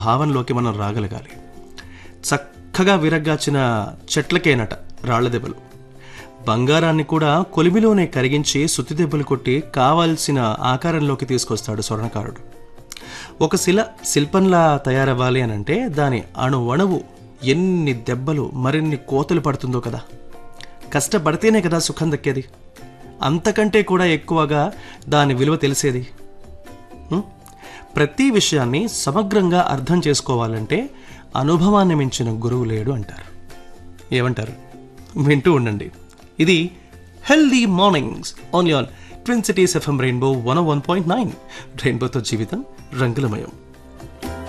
భావనలోకి మనం రాగలగాలి చక్కగా విరగ్గాచిన చెట్లకేనట రాళ్ల దెబ్బలు బంగారాన్ని కూడా కొలిమిలోనే కరిగించి సుత్తి దెబ్బలు కొట్టి కావాల్సిన ఆకారంలోకి తీసుకొస్తాడు స్వర్ణకారుడు ఒక శిల శిల్పంలా తయారవ్వాలి అని అంటే దాని అణు అణువు ఎన్ని దెబ్బలు మరిన్ని కోతలు పడుతుందో కదా కష్టపడితేనే కదా సుఖం దక్కేది అంతకంటే కూడా ఎక్కువగా దాని విలువ తెలిసేది ఉం? ప్రతి విషయాన్ని సమగ్రంగా అర్థం చేసుకోవాలంటే అనుభవాన్ని మించిన గురువు లేడు అంటారు ఏమంటారు వింటూ ఉండండి ఇది healthy mornings on your twin cities FM rainbow one one point nine రెయిన్బోతో జీవితం రంగులమయం